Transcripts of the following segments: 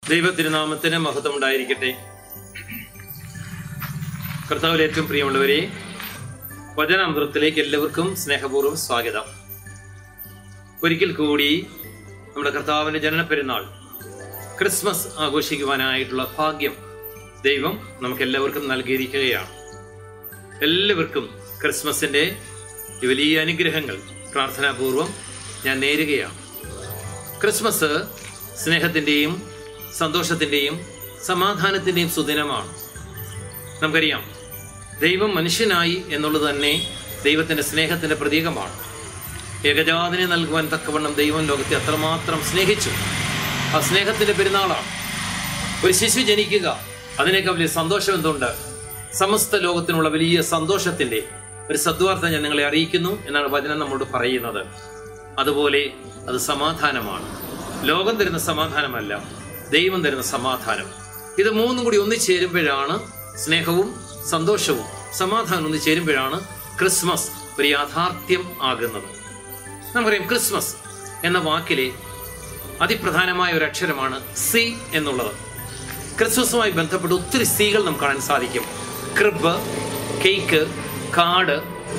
ദൈവത്തിരുനാമത്തിന് മഹത്വം ഉണ്ടായിരിക്കട്ടെ കർത്താവിൽ ഏറ്റവും പ്രിയമുള്ളവരെ വചനാമൃതത്തിലേക്ക് എല്ലാവർക്കും സ്നേഹപൂർവ്വം സ്വാഗതം ഒരിക്കൽ കൂടി നമ്മുടെ കർത്താവിന്റെ ജനന പെരുന്നാൾ ക്രിസ്മസ് ആഘോഷിക്കുവാനായിട്ടുള്ള ഭാഗ്യം ദൈവം നമുക്ക് എല്ലാവർക്കും നൽകിയിരിക്കുകയാണ് എല്ലാവർക്കും ക്രിസ്മസിന്റെ ഈ വലിയ അനുഗ്രഹങ്ങൾ പ്രാർത്ഥനാപൂർവം ഞാൻ നേരുകയാണ് ക്രിസ്മസ് സ്നേഹത്തിൻ്റെയും സന്തോഷത്തിൻ്റെയും സമാധാനത്തിൻ്റെയും സുദിനമാണ് നമുക്കറിയാം ദൈവം മനുഷ്യനായി എന്നുള്ളത് തന്നെ ദൈവത്തിൻ്റെ സ്നേഹത്തിൻ്റെ പ്രതീകമാണ് ഏകജാതിനെ നൽകുവാൻ തക്കവണ്ണം ദൈവം ലോകത്തെ അത്രമാത്രം സ്നേഹിച്ചു ആ സ്നേഹത്തിൻ്റെ പെരുന്നാളാണ് ഒരു ശിശു ജനിക്കുക അതിനേക്കാൾ വലിയ സന്തോഷം എന്തുണ്ട് സമസ്ത ലോകത്തിനുള്ള വലിയ സന്തോഷത്തിന്റെ ഒരു സദ്വാർത്ത ഞാൻ നിങ്ങളെ അറിയിക്കുന്നു എന്നാണ് വചനം നമ്മോട് പറയുന്നത് അതുപോലെ അത് സമാധാനമാണ് ലോകം തരുന്ന സമാധാനമല്ല ദൈവം തരുന്ന സമാധാനം ഇത് മൂന്നും കൂടി ഒന്നിച്ചേരുമ്പോഴാണ് സ്നേഹവും സന്തോഷവും സമാധാനം ഒന്നിച്ചേരുമ്പോഴാണ് ക്രിസ്മസ് ഒരു യാഥാർത്ഥ്യം ആകുന്നത് നമുക്കറിയാം ക്രിസ്മസ് എന്ന വാക്കിലെ അതിപ്രധാനമായ ഒരു അക്ഷരമാണ് സി എന്നുള്ളത് ക്രിസ്മസുമായി ബന്ധപ്പെട്ട് ഒത്തിരി സീകൾ നമുക്ക് കാണാൻ സാധിക്കും ക്രിബ് കേക്ക് കാർഡ്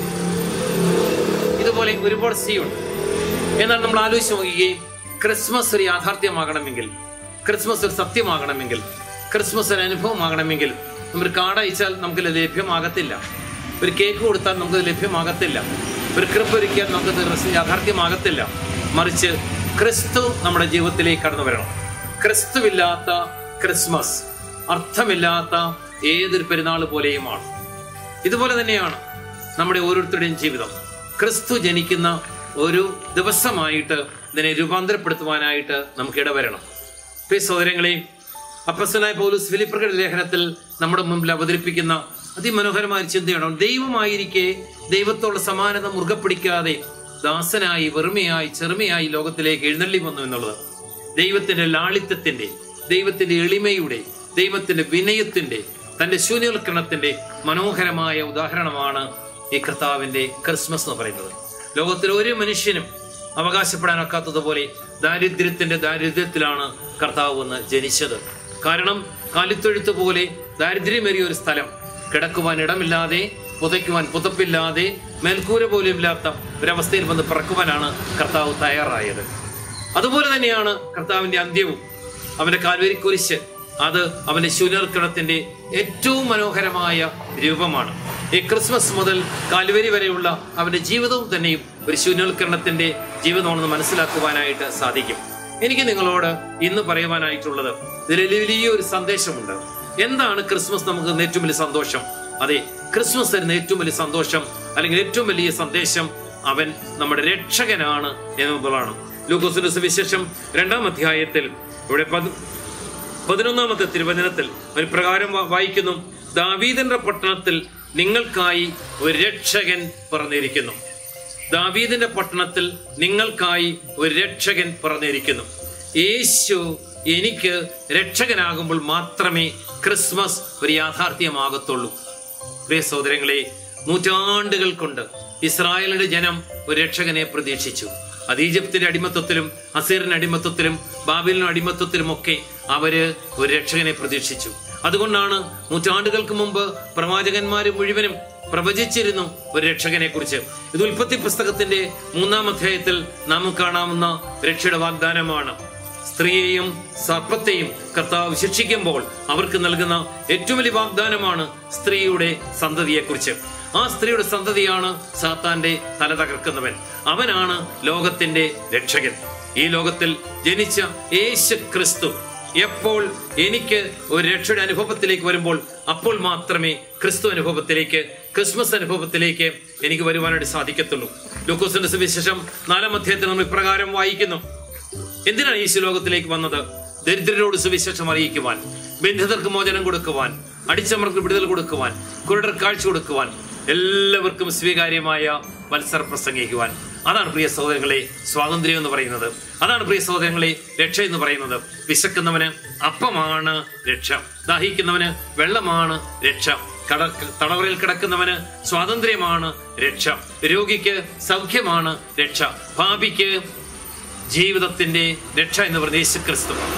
ഇതുപോലെ ഒരുപാട് സീ ഉണ്ട് എന്നാൽ നമ്മൾ ആലോചിച്ച് നോക്കുകയും ക്രിസ്മസ് ഒരു യാഥാർത്ഥ്യമാകണമെങ്കിൽ ക്രിസ്മസ് ഒരു സത്യമാകണമെങ്കിൽ ക്രിസ്മസ് ഒരു അനുഭവമാകണമെങ്കിൽ നമ്മൾ കാർഡ് അയച്ചാൽ നമുക്ക് ലഭ്യമാകത്തില്ല ഒരു കേക്ക് കൊടുത്താൽ നമുക്ക് ലഭ്യമാകത്തില്ല ഒരു ക്രിബ് ഒരുക്കിയാൽ നമുക്ക് യാഥാർത്ഥ്യമാകത്തില്ല മറിച്ച് ക്രിസ്തു നമ്മുടെ ജീവിതത്തിലേക്ക് കടന്നു വരണം ക്രിസ്തുവില്ലാത്ത ക്രിസ്മസ് അർത്ഥമില്ലാത്ത ഏതൊരു പെരുന്നാൾ പോലെയുമാണ് ഇതുപോലെ തന്നെയാണ് നമ്മുടെ ഓരോരുത്തരുടെയും ജീവിതം ക്രിസ്തു ജനിക്കുന്ന ഒരു ദിവസമായിട്ട് ഇതിനെ രൂപാന്തരപ്പെടുത്തുവാനായിട്ട് നമുക്ക് ഇടവരണം പ്രിയ സഹോദരങ്ങളെ അപ്പസ്വനായ പൗലൂസ് ഫിലിപ്പറുടെ ലേഖനത്തിൽ നമ്മുടെ മുമ്പിൽ അവതരിപ്പിക്കുന്ന അതിമനോഹരമായ ചിന്തയാണ് ദൈവമായിരിക്കെ ദൈവത്തോടുള്ള സമാനത മുറുകെ പിടിക്കാതെ ദാസനായി വെറുമയായി ചെറുമയായി ലോകത്തിലേക്ക് എഴുന്നള്ളി വന്നു എന്നുള്ളത് ദൈവത്തിന്റെ ലാളിത്യത്തിന്റെ ദൈവത്തിന്റെ എളിമയുടെ ദൈവത്തിന്റെ വിനയത്തിന്റെ തന്റെ ശൂന്യവൽക്കരണത്തിന്റെ മനോഹരമായ ഉദാഹരണമാണ് ഈ കർത്താവിന്റെ ക്രിസ്മസ് എന്ന് പറയുന്നത് ലോകത്തിലെ ഒരു മനുഷ്യനും അവകാശപ്പെടാനൊക്കാത്തതുപോലെ ദാരിദ്ര്യത്തിന്റെ ദാരിദ്ര്യത്തിലാണ് കർത്താവ് വന്ന് ജനിച്ചത് കാരണം കാലിത്തൊഴുത്ത് പോലെ ദാരിദ്ര്യമേറിയ ഒരു സ്ഥലം കിടക്കുവാൻ ഇടമില്ലാതെ പുതയ്ക്കുവാൻ പുതപ്പില്ലാതെ മേൽക്കൂര പോലും ഇല്ലാത്ത ഒരവസ്ഥയിൽ വന്ന് പിറക്കുവാനാണ് കർത്താവ് തയ്യാറായത് അതുപോലെ തന്നെയാണ് കർത്താവിന്റെ അന്ത്യവും അവന്റെ കാൽവരി കുരിശ് അത് അവന്റെ ശൂന്യർക്കണത്തിന്റെ ഏറ്റവും മനോഹരമായ രൂപമാണ് ഈ ക്രിസ്മസ് മുതൽ കാൽവരി വരെയുള്ള അവന്റെ ജീവിതവും തന്നെയും ഒരു ശൂന്യവൽക്കരണത്തിന്റെ ജീവിതമാണെന്ന് മനസ്സിലാക്കുവാനായിട്ട് സാധിക്കും എനിക്ക് നിങ്ങളോട് ഇന്ന് പറയുവാനായിട്ടുള്ളത് ഇതിൽ വലിയ ഒരു സന്ദേശമുണ്ട് എന്താണ് ക്രിസ്മസ് നമുക്ക് തരുന്ന ഏറ്റവും വലിയ സന്തോഷം അതെ ക്രിസ്മസ് തരുന്ന ഏറ്റവും വലിയ സന്തോഷം അല്ലെങ്കിൽ ഏറ്റവും വലിയ സന്ദേശം അവൻ നമ്മുടെ രക്ഷകനാണ് എന്നുള്ളതാണ് ലൂക്കോസിന്റെ സുവിശേഷം രണ്ടാം അധ്യായത്തിൽ ഇവിടെ പത് പതിനൊന്നാമത്തെ തിരുവചനത്തിൽ ഒരു പ്രകാരം വാ- വായിക്കുന്നു ദാവീദിന്റെ പട്ടണത്തിൽ നിങ്ങൾക്കായി ഒരു രക്ഷകൻ പറഞ്ഞിരിക്കുന്നു ദാവീദിന്റെ പട്ടണത്തിൽ നിങ്ങൾക്കായി ഒരു രക്ഷകൻ പറഞ്ഞിരിക്കുന്നു യേശു എനിക്ക് രക്ഷകനാകുമ്പോൾ മാത്രമേ ക്രിസ്മസ് ഒരു യാഥാർത്ഥ്യമാകത്തുള്ളൂ പ്രിയ സഹോദരങ്ങളെ നൂറ്റാണ്ടുകൾ കൊണ്ട് ഇസ്രായേലിന്റെ ജനം ഒരു രക്ഷകനെ പ്രതീക്ഷിച്ചു അത് ഈജിപ്തിന്റെ അടിമത്വത്തിലും അസീറിന്റെ അടിമത്വത്തിലും ബാബിലിന്റെ അടിമത്വത്തിലും ഒക്കെ അവര് ഒരു രക്ഷകനെ പ്രതീക്ഷിച്ചു അതുകൊണ്ടാണ് നൂറ്റാണ്ടുകൾക്ക് മുമ്പ് പ്രവാചകന്മാര് മുഴുവനും പ്രവചിച്ചിരുന്നു ഒരു രക്ഷകനെ കുറിച്ച് ഇത് ഉൽപ്പത്തി പുസ്തകത്തിന്റെ മൂന്നാം അധ്യായത്തിൽ നാം കാണാവുന്ന രക്ഷയുടെ വാഗ്ദാനമാണ് സ്ത്രീയെയും സർപ്പത്തെയും കർത്താവ് ശിക്ഷിക്കുമ്പോൾ അവർക്ക് നൽകുന്ന ഏറ്റവും വലിയ വാഗ്ദാനമാണ് സ്ത്രീയുടെ സന്തതിയെക്കുറിച്ച് ആ സ്ത്രീയുടെ സന്തതിയാണ് സാത്താന്റെ തല തകർക്കുന്നവൻ അവനാണ് ലോകത്തിന്റെ രക്ഷകൻ ഈ ലോകത്തിൽ ജനിച്ച യേശു ക്രിസ്തു എപ്പോൾ എനിക്ക് ഒരു രക്ഷയുടെ അനുഭവത്തിലേക്ക് വരുമ്പോൾ അപ്പോൾ മാത്രമേ ക്രിസ്തു അനുഭവത്തിലേക്ക് ക്രിസ്മസ് അനുഭവത്തിലേക്ക് എനിക്ക് വരുവാനായിട്ട് സാധിക്കത്തുള്ളൂ ലൂക്കോസിന്റെ സുവിശേഷം നാലാം അധ്യായത്തിൽ നമ്മൾ ഇപ്രകാരം വായിക്കുന്നു എന്തിനാണ് യേശു ലോകത്തിലേക്ക് വന്നത് ദരിദ്രരോട് സുവിശേഷം അറിയിക്കുവാൻ ബന്ധിതർക്ക് മോചനം കൊടുക്കുവാൻ അടിച്ചമർക്ക് വിടുതൽ കൊടുക്കുവാൻ കുരുടർ കാഴ്ച കൊടുക്കുവാൻ എല്ലാവർക്കും സ്വീകാര്യമായ മത്സരം പ്രസംഗിക്കുവാൻ അതാണ് പ്രിയ സഹോദരങ്ങളെ സ്വാതന്ത്ര്യം എന്ന് പറയുന്നത് അതാണ് പ്രിയ സഹോദരങ്ങളെ രക്ഷ എന്ന് പറയുന്നത് വിശക്കുന്നവന് അപ്പമാണ് രക്ഷ ദാഹിക്കുന്നവന് വെള്ളമാണ് രക്ഷ കട തടവറയിൽ കിടക്കുന്നവന് സ്വാതന്ത്ര്യമാണ് രക്ഷ രോഗിക്ക് സൗഖ്യമാണ് രക്ഷ പാപിക്ക് ജീവിതത്തിന്റെ രക്ഷ എന്ന് പറയുന്നത് യേശു ക്രിസ്തു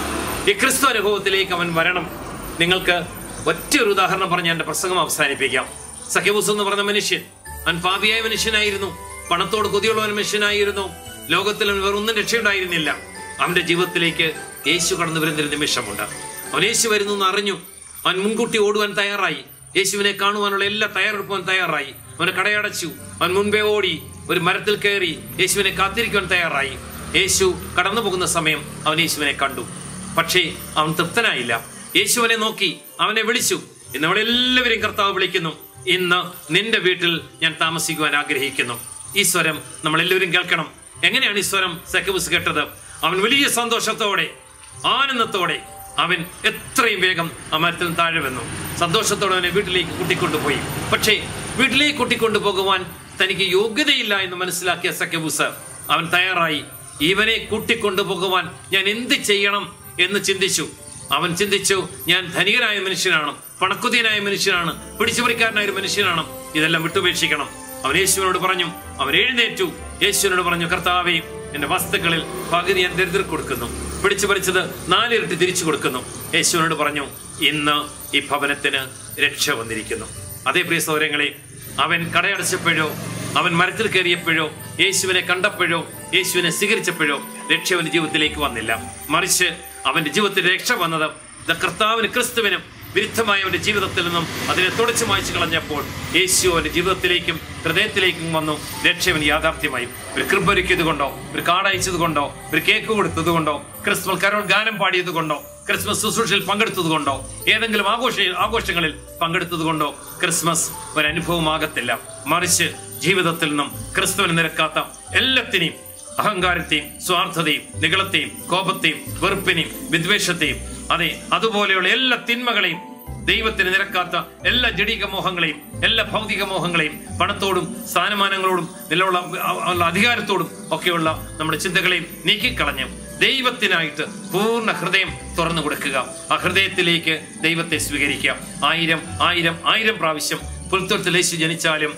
ഈ ക്രിസ്തു അനുഭവത്തിലേക്ക് അവൻ വരണം നിങ്ങൾക്ക് ഒറ്റ ഒരു ഉദാഹരണം പറഞ്ഞ് എന്റെ പ്രസംഗം അവസാനിപ്പിക്കാം സഖ്യബൂസ് എന്ന് പറഞ്ഞ മനുഷ്യൻ അവൻ പാപിയായ മനുഷ്യനായിരുന്നു പണത്തോട് കൊതിയുള്ള ഒരു മനുഷ്യനായിരുന്നു ലോകത്തിൽ അവൻ വേറൊന്നും രക്ഷയുണ്ടായിരുന്നില്ല അവന്റെ ജീവിതത്തിലേക്ക് യേശു കടന്നു വരുന്ന ഒരു നിമിഷമുണ്ട് അവൻ യേശു വരുന്നു എന്ന് അറിഞ്ഞു അവൻ മുൻകൂട്ടി ഓടുവാൻ തയ്യാറായി യേശുവിനെ കാണുവാനുള്ള എല്ലാ തയ്യാറെടുപ്പും അവൻ തയ്യാറായി അവന് കടയടച്ചു അവൻ മുൻപേ ഓടി ഒരു മരത്തിൽ കയറി യേശുവിനെ കാത്തിരിക്കുവാൻ തയ്യാറായി യേശു കടന്നു പോകുന്ന സമയം അവൻ യേശുവിനെ കണ്ടു പക്ഷേ അവൻ തൃപ്തനായില്ല യേശുവിനെ നോക്കി അവനെ വിളിച്ചു ഇന്ന് നമ്മളെല്ലാവരെയും കർത്താവ് വിളിക്കുന്നു ഇന്ന് നിന്റെ വീട്ടിൽ ഞാൻ താമസിക്കുവാൻ ആഗ്രഹിക്കുന്നു ഈ സ്വരം നമ്മൾ എല്ലാവരും കേൾക്കണം എങ്ങനെയാണ് ഈ സ്വരം സെക്കബുസ് കേട്ടത് അവൻ വലിയ സന്തോഷത്തോടെ ആനന്ദത്തോടെ അവൻ എത്രയും വേഗം ആ മരത്തിൽ നിന്ന് താഴെ വന്നു സന്തോഷത്തോടെ അവനെ വീട്ടിലേക്ക് കൂട്ടിക്കൊണ്ടുപോയി പക്ഷേ വീട്ടിലേക്ക് കൂട്ടിക്കൊണ്ടു പോകുവാൻ തനിക്ക് യോഗ്യതയില്ല എന്ന് മനസ്സിലാക്കിയ സക്കബൂസ് അവൻ തയ്യാറായി ഇവനെ കൂട്ടിക്കൊണ്ടു പോകുവാൻ ഞാൻ എന്ത് ചെയ്യണം എന്ന് ചിന്തിച്ചു അവൻ ചിന്തിച്ചു ഞാൻ ധനികനായ മനുഷ്യനാണ് പണക്കുതിയനായ മനുഷ്യനാണ് പിടിച്ചുപറിക്കാരനായ ഒരു മനുഷ്യനാണ് ഇതെല്ലാം വിട്ടുപേക്ഷിക്കണം അവൻ യേശുവിനോട് പറഞ്ഞു അവൻ എഴുന്നേറ്റു യേശുവിനോട് പറഞ്ഞു കർത്താവേ എന്റെ വസ്തുക്കളിൽ പകുതി ഞാൻ ദരിദ്ര കൊടുക്കുന്നു പിടിച്ചു പറിച്ചത് നാലിരട്ടി തിരിച്ചു കൊടുക്കുന്നു യേശുവിനോട് പറഞ്ഞു ഇന്ന് ഈ ഭവനത്തിന് രക്ഷ വന്നിരിക്കുന്നു അതേ പ്രിയ സൗരങ്ങളെ അവൻ കടയടച്ചപ്പോഴോ അവൻ മരത്തിൽ കയറിയപ്പോഴോ യേശുവിനെ കണ്ടപ്പോഴോ യേശുവിനെ സ്വീകരിച്ചപ്പോഴോ രക്ഷ അവന്റെ ജീവിതത്തിലേക്ക് വന്നില്ല മറിച്ച് അവന്റെ ജീവിതത്തിൽ രക്ഷ വന്നത് ദ കർത്താവിന് ക്രിസ്തുവിനും വിരുദ്ധമായ അവന്റെ ജീവിതത്തിൽ നിന്നും അതിനെ തുടച്ചു മായ്ച്ചു കളഞ്ഞപ്പോൾ യേശു അവന്റെ ജീവിതത്തിലേക്കും ഹൃദയത്തിലേക്കും വന്നു രക്ഷവൻ യാഥാർത്ഥ്യമായി ഒരു കൃപ ഒരുക്കിയത് കൊണ്ടോ ഒരു കാർഡ് കൊണ്ടോ ഒരു കേക്ക് കൊടുത്തത് കൊണ്ടോ ക്രിസ്മസ് കരോൾ ഗാനം പാടിയത് കൊണ്ടോ ക്രിസ്മസ് ശുശ്രൂഷയിൽ പങ്കെടുത്തത് കൊണ്ടോ ഏതെങ്കിലും ആഘോഷ ആഘോഷങ്ങളിൽ പങ്കെടുത്തത് കൊണ്ടോ ക്രിസ്മസ് ഒരു അനുഭവമാകത്തില്ല മറിച്ച് ജീവിതത്തിൽ നിന്നും ക്രിസ്തുവിന് നിരക്കാത്ത എല്ലാത്തിനെയും അഹങ്കാരത്തെയും സ്വാർത്ഥതയും നികളത്തെയും കോപത്തെയും വെറുപ്പിനെയും വിദ്വേഷത്തെയും അതെ അതുപോലെയുള്ള എല്ലാ തിന്മകളെയും ദൈവത്തിന് നിരക്കാത്ത എല്ലാ ജഡിക മോഹങ്ങളെയും എല്ലാ ഭൗതിക മോഹങ്ങളെയും പണത്തോടും സ്ഥാനമാനങ്ങളോടും നിലവുള്ള ഉള്ള അധികാരത്തോടും ഒക്കെയുള്ള നമ്മുടെ ചിന്തകളെയും നീക്കിക്കളഞ്ഞ് ദൈവത്തിനായിട്ട് പൂർണ്ണ ഹൃദയം തുറന്നു കൊടുക്കുക ആ ഹൃദയത്തിലേക്ക് ദൈവത്തെ സ്വീകരിക്കുക ആയിരം ആയിരം ആയിരം പ്രാവശ്യം പുൽത്തൊഴുത്തിൽ യേശു ജനിച്ചാലും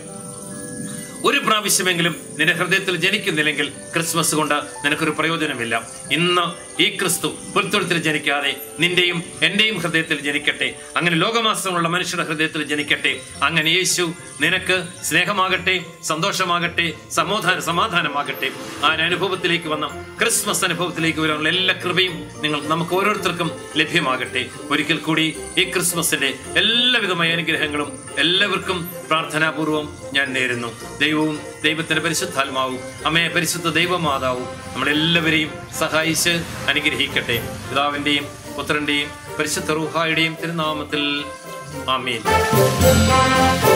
ഒരു പ്രാവശ്യമെങ്കിലും നിന്റെ ഹൃദയത്തിൽ ജനിക്കുന്നില്ലെങ്കിൽ ക്രിസ്മസ് കൊണ്ട് നിനക്കൊരു പ്രയോജനമില്ല ഇന്ന് ഈ ക്രിസ്തു പുൽത്തൊഴുത്തിൽ ജനിക്കാതെ നിന്റെയും എന്റെയും ഹൃദയത്തിൽ ജനിക്കട്ടെ അങ്ങനെ ലോകമാസമുള്ള മനുഷ്യരുടെ ഹൃദയത്തിൽ ജനിക്കട്ടെ അങ്ങനെ യേശു നിനക്ക് സ്നേഹമാകട്ടെ സന്തോഷമാകട്ടെ സമാധാന സമാധാനമാകട്ടെ ആ ഒരു അനുഭവത്തിലേക്ക് വന്ന ക്രിസ്മസ് അനുഭവത്തിലേക്ക് വരാനുള്ള എല്ലാ കൃപയും നിങ്ങൾ നമുക്ക് ഓരോരുത്തർക്കും ലഭ്യമാകട്ടെ ഒരിക്കൽ കൂടി ഈ ക്രിസ്മസിന്റെ എല്ലാവിധമായ അനുഗ്രഹങ്ങളും എല്ലാവർക്കും പ്രാർത്ഥനാപൂർവം ഞാൻ നേരുന്നു ദൈവവും ദൈവത്തിന്റെ പരിശുദ്ധാത്മാവും അമ്മയെ പരിശുദ്ധ ദൈവമാതാവും നമ്മളെല്ലാവരെയും സഹായിച്ച് അനുഗ്രഹിക്കട്ടെ പിതാവിന്റെയും പുത്രന്റെയും പരിശുദ്ധ റൂഹായുടെയും തിരുനാമത്തിൽ ആമീൻ